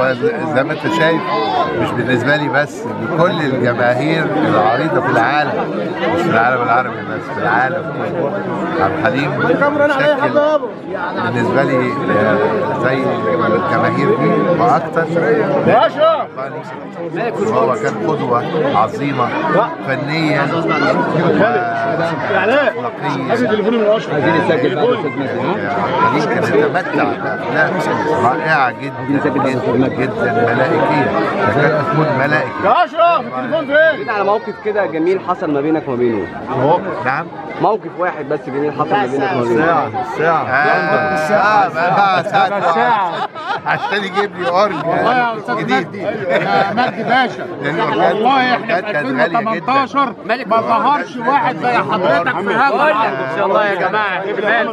وزي ما انت شايف مش بالنسبه لي بس لكل الجماهير العريضه في العالم مش في العالم العربي بس في العالم كله عبد الحليم شكل بالنسبه لي آه، زي الجماهير دي واكتر وهو كان قدوه عظيمه فنيا واخلاقيا تليفوني من اشهر عايزين نسجل بقى يا استاذ مجدي ها خليل كان يتمتع بافلام رائعه جدا جدا جدا ملائكيه كانت تكون ملائكه يا اشرف التليفون فين؟ جيت على موقف كده جميل حصل ما بينك وما بينه نعم موقف واحد بس جميل حصل ما بينك وما بينه آه ساعة بقى ساعة عشان يجيب لي أورج والله يا استاذ جديد مجدي يا مجدي باشا لأن الأورجات- والله احنا في الأورجات كانت غالية جدا. 2018 ما ظهرش واحد زي حضرتك في هذا ان شاء الله يا جماعه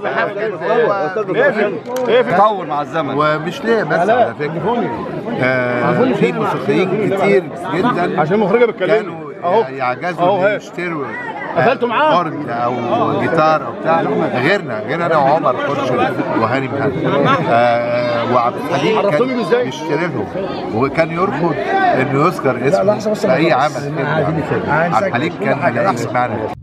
طول مع الزمن ومش ليه بس على فكرة آه في موسيقيين كتير جدا عشان المخرجه بتكلمني كانوا اهو يعجزوا أهو إن هي. يشتروا قفلتوا معاه؟ اورج او جيتار او بتاع غيرنا غير انا وعمر خرشد وهاني مهند آه وعبد الحليم عرفتوني كان إزاي؟ يشتري لهم وكان يرفض انه يذكر اسمه في اي عمل كده عبد الحليم كان هيلاقيه معنا